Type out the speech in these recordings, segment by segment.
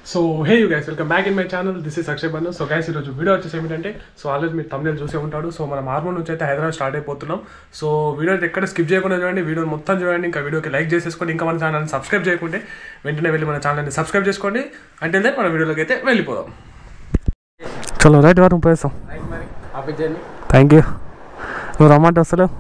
so hey you guys welcome back in my channel this is Akshay Bannu so guys ఈరోజు video వచ్చేసి ఏమిటంటే so already మీరు తమిళ చూసే ఉంటాడు సో మనం హార్మోన్ నుంచి అయితే హైదరాబాద్ స్టార్ట్ అయిపోతున్నాం సో వీడియో అయితే ఎక్కడ స్కిప్ చేయకుండా చూడండి వీడియో మొత్తం చూడండి ఇంకా వీడియోకి లైక్ చేసేసుకోండి ఇంకా మన ఛానల్ని సబ్స్క్రైబ్ చేయకుంటే వెంటనే వెళ్ళి మన ఛానల్ని సబ్స్క్రైబ్ చేసుకోండి అంటే మన వీడియోలోకి అయితే వెళ్ళిపోదాం చలో రైట్ వారం పోయేస్తాం హ్యాపీ జర్నీ థ్యాంక్ యూ నువ్వు రమ్మంటే వస్తలేవు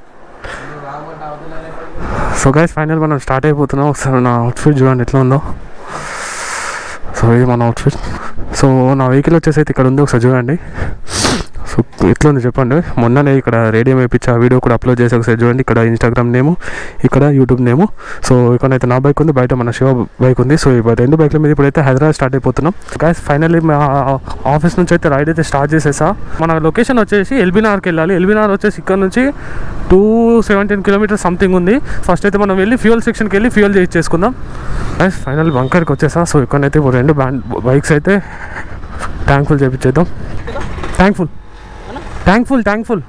సో గైస్ ఫైనల్ మనం స్టార్ట్ అయిపోతున్నాం ఒకసారి నా అవుట్ఫిట్ చూడండి ఎట్లా ఉందో సో ఇది మన అవుట్ఫిట్ సో నా వెహికల్ వచ్చేసి అయితే ఇక్కడ ఉంది ఒకసారి చూడండి సో ఎట్లా ఉంది చెప్పండి మొన్ననే ఇక్కడ రేడియో వేయించి ఆ వీడియో కూడా అప్లోడ్ చేసి ఒకసారి చూడండి ఇక్కడ ఇన్స్టాగ్రామ్ నేము ఇక్కడ యూట్యూబ్ నేము సో ఇక్కడైతే నా బైక్ ఉంది బయట మన శివ బైక్ ఉంది సో ఈ రెండు బైక్ల మీద ఇప్పుడైతే హైదరాబాద్ స్టార్ట్ అయిపోతున్నాం గైస్ ఫైనల్లీ మా ఆఫీస్ నుంచి అయితే రైడ్ అయితే స్టార్ట్ చేసేసా మన లొకేషన్ వచ్చేసి ఎల్బీనార్కి వెళ్ళాలి ఎల్బీనార్ వచ్చేసి ఇక్కడ నుంచి టూ సెవెంటీన్ కిలోమీటర్స్ సంథింగ్ ఉంది ఫస్ట్ అయితే మనం వెళ్ళి ఫ్యూయల్ సెక్షన్కి వెళ్ళి ఫ్యూయల్ చేసుకుందాం గైస్ ఫైనల్ బంకర్కి వచ్చేసా సో ఇక్కడైతే ఇప్పుడు రెండు బ్యాండ్ బైక్స్ అయితే ట్యాంక్ ఫుల్ చేపించేద్దాం tank full tank full tank full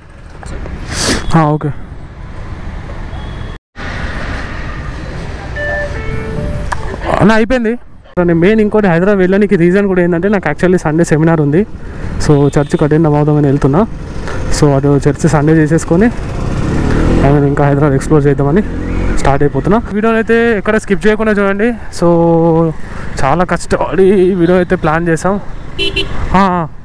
okay అన్న అయిపోయింది నేను మెయిన్ ఇంకోటి హైదరాబాద్ వెళ్ళడానికి రీజన్ కూడా ఏంటంటే నాకు యాక్చువల్లీ సండే సెమినార్ ఉంది సో చర్చ్కి అటెండ్ అవుదామని వెళ్తున్నా సో అది చర్చ్ సండే చేసేసుకొని నేను ఇంకా హైదరాబాద్ ఎక్స్ప్లోర్ చేద్దామని స్టార్ట్ అయిపోతున్నా వీడియోని అయితే ఎక్కడ స్కిప్ చేయకుండా చూడండి సో చాలా కష్టపడి వీడియో అయితే ప్లాన్ చేసాం ఆ,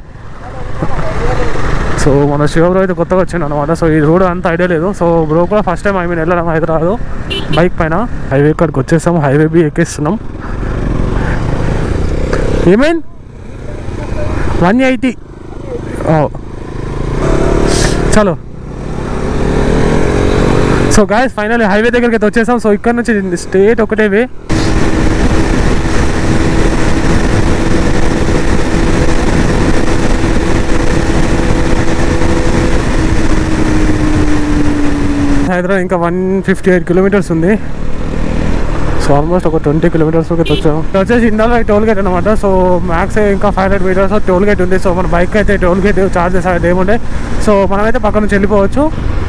సో మన శివబ్రో అయితే కొత్తగా వచ్చిండు అనమాట సో ఈ రోడ్ అంత ఐడియా లేదు సో బ్రో కూడా ఫస్ట్ టైం ఐ మీన్ వెళ్ళడం హైదరాబాద్ బైక్ పైన హైవే కాడికి వచ్చేసాం హైవే బి ఎక్కేస్తున్నాం ఏమైంది వన్ ఎయిటీ చలో సో గాయస్ ఫైనల్ హైవే దగ్గరికి అయితే వచ్చేసాం సో ఇక్కడ నుంచి స్టేట్ ఒకటే వే హైదరాబాద్ ఇంకా వన్ ఫిఫ్టీ ఎయిట్ కిలోమీటర్స్ ఉంది సో ఆల్మోస్ట్ ఒక ట్వంటీ కిలోమీటర్స్ వరకు వచ్చాము ఇది వచ్చేసి ఇండియాలో టోల్ గేట్ అనమాట సో మ్యాక్స్ ఇంకా five hundred metres toll gate ఉంది సో మన బైక్ అయితే టోల్ గేట్ చార్జెస్ అనేది ఏముండే సో మనమైతే పక్క నుంచి వెళ్ళిపోవచ్చు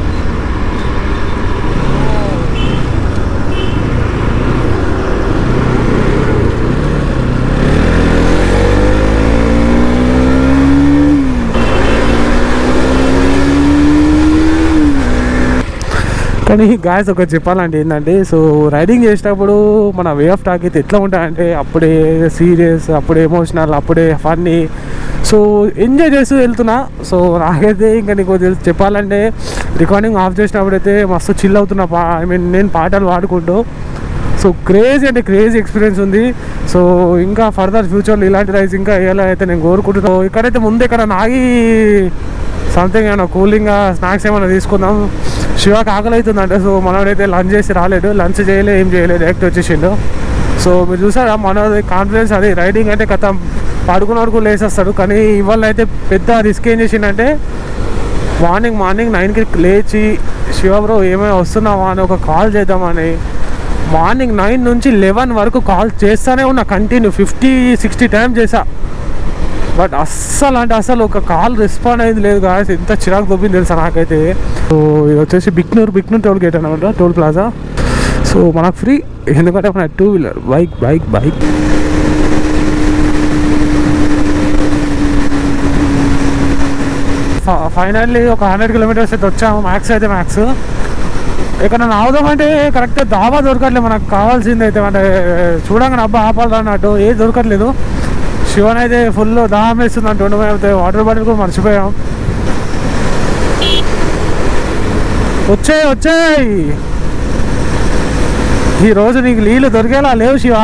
కానీ గాయస్ ఒకటి చెప్పాలంటే ఏంటంటే సో రైడింగ్ చేసేటప్పుడు మన వే ఆఫ్ టాక్ అయితే ఎట్లా ఉంటాయంటే అప్పుడే సీరియస్ అప్పుడే ఎమోషనల్ అప్పుడే ఫన్నీ సో ఎంజాయ్ చేస్తూ వెళ్తున్నా సో నాకైతే ఇంకా నీకు తెలుసు చెప్పాలంటే రికార్డింగ్ ఆఫ్ చేసినప్పుడు అయితే మస్తు చిల్ అవుతున్నా పా ఐ మీన్ నేను పాటలు పాడుకుంటూ సో క్రేజీ అంటే క్రేజీ ఎక్స్పీరియన్స్ ఉంది సో ఇంకా ఫర్దర్ ఫ్యూచర్లో ఇలాంటి రైడ్స్ ఇంకా వేయాలని అయితే నేను కోరుకుంటున్నాను So, ఇక్కడైతే ముందు ఇక్కడ నాగి సంథింగ్ ఏమైనా కూలింగ్ స్నాక్స్ ఏమైనా తీసుకుందాం శివకి ఆకలి అవుతుందంటే సో మనోడైతే లంచ్ చేసి రాలేడు లంచ్ చేయలే ఏం చేయలేదు డైరెక్ట్ వచ్చేసిండు సో మీరు చూసారా మనది కాన్ఫిడెన్స్ అది రైడింగ్ అంటే కథ పడుకున్న వరకు లేసేస్తాడు కానీ ఇవాళ అయితే పెద్ద రిస్క్ ఏం చేసిండంటే మార్నింగ్ మార్నింగ్ నైన్కి లేచి శివ బ్రో ఏమైనా వస్తున్నావా అని ఒక కాల్ చేద్దామని మార్నింగ్ నైన్ నుంచి లెవెన్ వరకు కాల్ చేస్తూనే ఉన్నా కంటిన్యూ ఫిఫ్టీ సిక్స్టీ టైం చేసా బట్ అస్సలు అంటే అసలు ఒక కాల్ రెస్పాండ్ అయింది లేదు కాదు ఎంత చిరాకు దొబ్బింది తెలుసా నాకైతే సో ఇది వచ్చేసి బిక్నూర్ బిక్నూర్ టోల్ గేట్ అనమాట టోల్ ప్లాజా సో మనకు ఫ్రీ ఎందుకంటే మన two wheeler bike bike bike finally ఒక హండ్రెడ్ కిలోమీటర్స్ అయితే వచ్చాము మ్యాక్స్ అయితే మ్యాక్స్ ఇక్కడ ఆవుదామంటే కరెక్ట్ దాబా దొరకట్లేదు మనకు కావాల్సింది అయితే అంటే చూడంగానే అబ్బా ఆపాలి అన్నట్టు ఏది దొరకట్లేదు శివన్ అయితే ఫుల్ దాహం వేస్తుంది అంటుండే మేమైతే వాటర్ బాటిల్ కూడా మర్చిపోయాం వచ్చాయి వచ్చాయి ఈ రోజు నీకు నీళ్ళు దొరికేలా లేవు శివా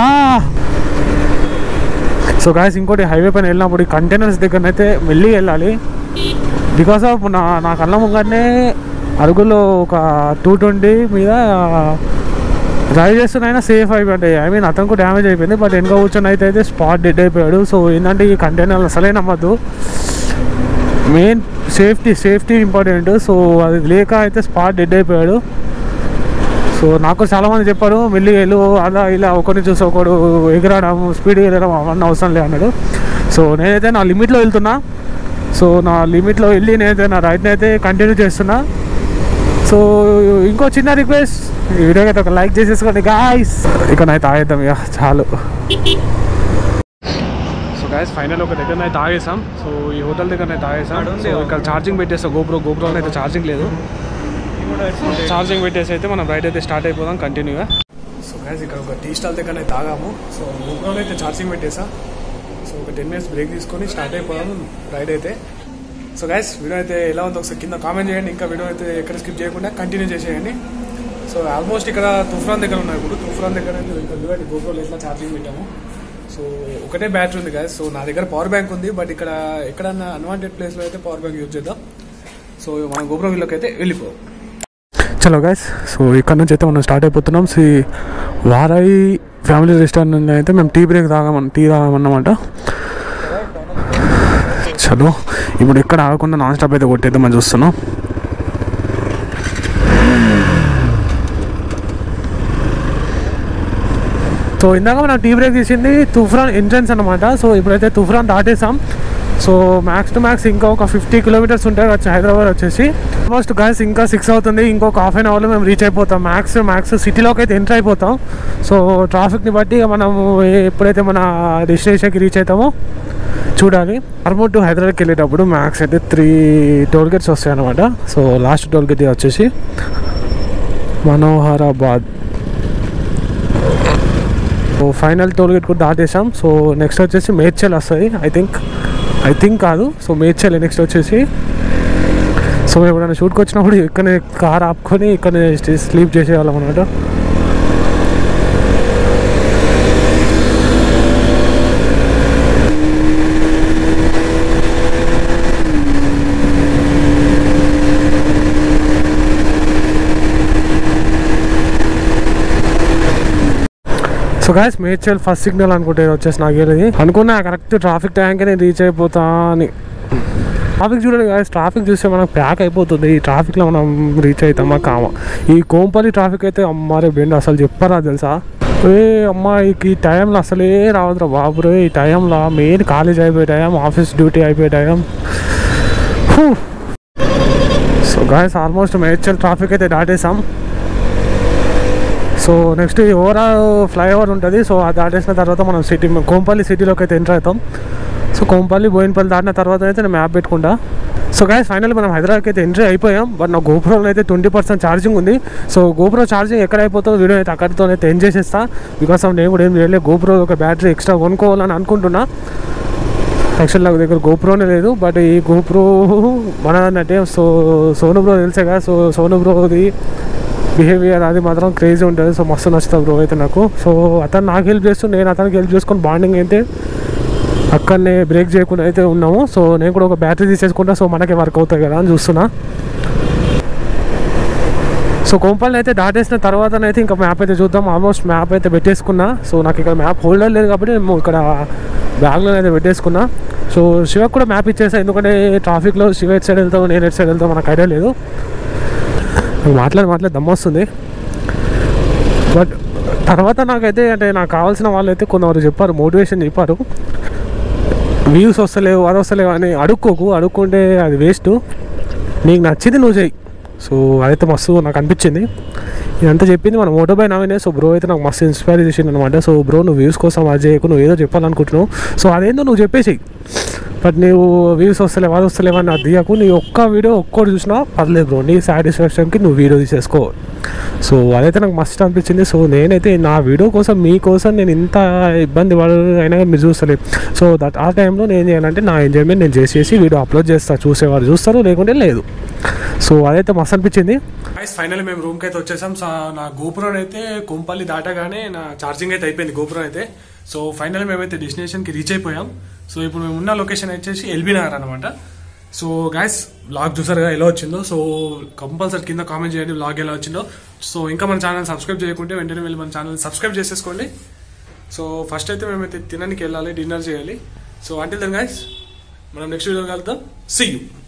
సో గాయస్ ఇంకోటి హైవే పైన వెళ్ళినప్పుడు ఈ కంటైనర్స్ దగ్గరనైతే మెల్లి వెళ్ళాలి బికాస్ ఆఫ్ నా నా కళ్ళ ముంగనే అరుగులో ఒక టూ ట్వంటీ మీద డ్రైవ్ చేస్తున్నా సేఫ్ అయిపోయింది ఐ మీన్ అతనికి డ్యామేజ్ అయిపోయింది బట్ వెనక కూర్చొని అయితే అయితే స్పాట్ డెడ్ అయిపోయాడు సో ఏంటంటే ఈ కంటైనర్ అసలే నమ్మద్దు main safety safety important so అది లేక అయితే స్పాట్ డెడ్ అయిపోయాడు సో నాకు చాలామంది చెప్పారు మెల్లి వెళ్ళు అలా ఇలా ఒకరిని చూసి ఒకడు ఎగరడం స్పీడ్ వెళ్ళడం అవన్నీ అవసరం లేదు అన్నాడు సో నేనైతే నా లిమిట్లో వెళ్తున్నా సో నా లిమిట్లో వెళ్ళి నేనైతే నా రైడ్ని అయితే కంటిన్యూ చేస్తున్నా సో ఇంకో చిన్న రిక్వెస్ట్ ఈ వీడియోకి అయితే ఒక లైక్ చేసేసుకోండి గాయస్ ఇక నైతే ఆగేద్దాం ఇక చాలు గైస్ ఫైనల్ ఒక దగ్గర అయితే తాగేసాం సో ఈ హోటల్ దగ్గర తాగేసాం సో ఇక్కడ ఛార్జింగ్ పెట్టేస్తాం గోప్రో గోప్రోలో అయితే ఛార్జింగ్ లేదు ఛార్జింగ్ పెట్టేసి అయితే మనం రైడ్ అయితే స్టార్ట్ అయిపోదాం కంటిన్యూగా సో గైస్ ఇక్కడ ఒక టీ స్టాల్ దగ్గర అయితే తాగాము సో గోప్రోలో అయితే ఛార్జింగ్ పెట్టేసా సో ఒక టెన్ మినిట్స్ బ్రేక్ తీసుకొని స్టార్ట్ అయిపోదాం రైడ్ అయితే సో గైస్ వీడియో అయితే ఎలా ఉందో ఒకసారి కింద కామెంట్ చేయండి ఇంకా వీడియో అయితే ఎక్కడ స్కిప్ చేయకుండా కంటిన్యూ చేసేయండి సో ఆల్మోస్ట్ ఇక్కడ తుఫ్రాన్ దగ్గర ఉన్నాయి ఇప్పుడు తుఫ్రాన్ దగ్గర ఇక్కడ గోప్రోలో ఎట్లా ఛార్జింగ్ పెట్టాము సో ఒకటే బ్యాటరీ ఉంది కదా సో నా దగ్గర పవర్ బ్యాంక్ ఉంది బట్ ఇక్కడ ఎక్కడన్నా అన్వాంటెడ్ ప్లేస్లో అయితే పవర్ బ్యాంక్ యూజ్ చేద్దాం సో మన గోపురం వీళ్ళకి అయితే వెళ్ళిపో చలో గైస్ సో ఇక్కడ నుంచి అయితే మనం స్టార్ట్ అయిపోతున్నాం సి వారాయి ఫ్యామిలీ రెస్టారెంట్ నుంచి అయితే మేము టీ బ్రేక్ తాగామని టీ తాగామన్నమాట చలో ఇప్పుడు ఎక్కడ ఆగకుండా నాన్ స్టాప్ అయితే కొట్టేద్దామని చూస్తున్నాం సో ఇందాక మనం టీ బ్రేక్ తీసింది తుఫ్రాన్ ఎంట్రన్స్ అనమాట సో ఇప్పుడైతే తుఫ్రాన్ దాటేసాం సో మ్యాక్స్ టు మ్యాక్స్ ఇంకా ఒక ఫిఫ్టీ కిలోమీటర్స్ ఉంటాయి వచ్చి హైదరాబాద్ వచ్చేసి ఆల్మోస్ట్ గైస్ ఇంకా సిక్స్ అవుతుంది ఇంకొక హాఫ్ అన్ అవర్లో మేము రీచ్ అయిపోతాం మ్యాక్స్ మ్యాక్స్ సిటీలోకి అయితే ఎంటర్ అయిపోతాం సో ట్రాఫిక్ని బట్టి ఇక మనం ఎప్పుడైతే మన డెస్టినేషన్కి రీచ్ అవుతామో చూడాలి ఆర్మూర్ టు హైదరాబాద్కి వెళ్ళేటప్పుడు మ్యాక్స్ అయితే త్రీ టోల్ గేట్స్ వస్తాయి అనమాట సో లాస్ట్ టోల్ గేట్ వచ్చేసి Manoharabad so final toll gate కూడా దాటేసాం సో నెక్స్ట్ వచ్చేసి మేడ్చల్ వస్తుంది ఐ థింక్ ఐ థింక్ కాదు సో మేడ్చల్ నెక్స్ట్ వచ్చేసి సో ఎప్పుడైనా షూట్కి వచ్చినప్పుడు ఇక్కడనే కార్ ఆపుకొని ఇక్కడనే స్లీప్ చేసేవాళ్ళం అనమాట so guys Medchal first signal అనుకుంటే ఇది వచ్చేసి నాకు వెళ్ళేది అనుకున్నా కరెక్ట్ ట్రాఫిక్ ట్యాంక్ నేను రీచ్ అయిపోతా అని ట్రాఫిక్ చూడండి గాయస్ ట్రాఫిక్ చూస్తే మనకు ప్యాక్ అయిపోతుంది ఈ ట్రాఫిక్లో మనం రీచ్ అవుతామా కామా ఈ కోంపల్లి ట్రాఫిక్ అయితే అమ్మారే బెండ్ అసలు చెప్పరా తెలుసా ఏ అమ్మా ఈ టైంలో అసలే రావద్దురా బాబురే ఈ టైంలో మెయిన్ కాలేజ్ అయిపోయే టైం ఆఫీస్ డ్యూటీ అయిపోయే time so guys almost Medchal traffic అయితే దాటేసాం సో నెక్స్ట్ ఓవరాల్ ఫ్లైఓవర్ ఉంటుంది సో అది దాటేసిన తర్వాత మనం సిటీ కోంపల్లి సిటీలోకి అయితే ఎంటర్ అవుతాం సో కోంపల్లి బోయినపల్లి దాటిన తర్వాత అయితే నేను మ్యాప్ పెట్టుకుంటా సో గాయస్ ఫైనల్ మనం హైదరాబాద్కి అయితే ఎంట్రీ అయిపోయాం బట్ నా గోపురంలో అయితే ట్వంటీ పర్సెంట్ ఛార్జింగ్ ఉంది సో గోపురం ఛార్జింగ్ ఎక్కడ అయిపోతుందో వీడియో అయితే అక్కడితో అయితే ఎండ్ చేసేస్తా బికాస్ ఆఫ్ నేను కూడా ఏం చేయలేదు గోపురం ఒక బ్యాటరీ ఎక్స్ట్రా కొనుక్కోవాలని అనుకుంటున్నా యాక్చువల్ నాకు దగ్గర గోప్రోనే లేదు బట్ ఈ గోప్రో మన అంటే సో సోను బ్రో తెలిసే కదా సో సోను బ్రోది బిహేవియర్ అది మాత్రం క్రేజీ ఉంటుంది సో మస్తు నచ్చుతుంది బ్రో అయితే నాకు సో అతను నాకు హెల్ప్ చేస్తూ నేను అతనికి హెల్ప్ చేసుకొని బాండింగ్ అయితే అక్కడనే బ్రేక్ చేయకుండా అయితే ఉన్నాము సో నేను కూడా ఒక బ్యాటరీ తీసేసుకుంటా సో మనకే వర్క్ అవుతాయి కదా అని చూస్తున్నా సో కోంపల్ని అయితే దాటేసిన తర్వాతనైతే ఇంకా మ్యాప్ అయితే చూద్దాం ఆల్మోస్ట్ మ్యాప్ అయితే పెట్టేసుకున్నా సో నాకు ఇక్కడ మ్యాప్ హోల్డర్ లేదు కాబట్టి నేను ఇక్కడ బ్యాగ్లో అయితే పెట్టేసుకున్నా సో శివకు కూడా మ్యాప్ ఇచ్చేసా ఎందుకంటే ట్రాఫిక్లో శివ ఎట్ సైడ్ వెళ్తావు నేను ఎట్ సైడ్ వెళ్తావు మనకు ఐడియా లేదు మాట్లాడి మాట్లాడి దమ్మొస్తుంది బట్ తర్వాత నాకైతే అంటే నాకు కావాల్సిన వాళ్ళు అయితే కొంతవరకు చెప్పారు మోటివేషన్ చెప్పారు వ్యూస్ వస్తలేవు అది వస్తలేవు అని అడుక్కోకు అడుక్కుంటే అది వేస్ట్ నీకు నచ్చింది నువ్వు చెయ్యి సో అదైతే మస్తు నాకు అనిపించింది ఇదంతా చెప్పింది మన మోటో బై నవీనే సో బ్రో అయితే నాకు మస్తు ఇన్స్పైర్ చేసింది అనమాట సో బ్రో నువ్వు వ్యూస్ కోసం అది చేయకు నువ్వు ఏదో చెప్పాలనుకుంటున్నావు సో అదేందో నువ్వు చెప్పేసి బట్ నీవు వ్యూస్ వస్తలేవు అది వస్తలేవు అని అది తీయకు నీ ఒక్క వీడియో ఒక్కటి చూసినా పర్లేదు బ్రో నీ సాటిస్ఫాక్షన్కి నువ్వు వీడియో తీసేసుకో సో అదైతే నాకు మస్తు అనిపించింది సో నేనైతే నా వీడియో కోసం మీకోసం నేను ఇంత ఇబ్బంది పడ అయినా మీరు చూస్తలేదు సో దట్ ఆ టైంలో నేను ఏం చేయాలంటే నా ఎంజాయ్మెంట్ నేను చేసేసి వీడియో అప్లోడ్ చేస్తాను చూసేవారు చూస్తారు లేకుంటే లేదు సో అదైతే మస్తు అనిపించింది ఫైనల్ మేము రూమ్కి అయితే వచ్చేసాం సో నా గోపురం అయితే కుంపల్లి దాటగానే నా ఛార్జింగ్ అయితే అయిపోయింది గోపురం అయితే సో ఫైనల్ మేమైతే డెస్టినేషన్కి రీచ్ అయిపోయాం సో ఇప్పుడు మేము ఉన్న లొకేషన్ వచ్చేసి ఎల్బీ నగర్ అనమాట సో గాయస్ బ్లాగ్ చూసారు కదా ఎలా వచ్చిందో సో కంపల్సరీ కింద కామెంట్ చేయండి బ్లాగ్ ఎలా వచ్చిందో సో ఇంకా మన ఛానల్ సబ్స్క్రైబ్ చేయకుంటే వెంటనే వెళ్ళి మన ఛానల్ సబ్స్క్రైబ్ చేసేసుకోండి సో ఫస్ట్ అయితే మేమైతే తినడానికి వెళ్ళాలి డిన్నర్ చేయాలి సో అంటే దెన్ గాయస్ మనం నెక్స్ట్ వీడియో కలుద్దాం సీ యూ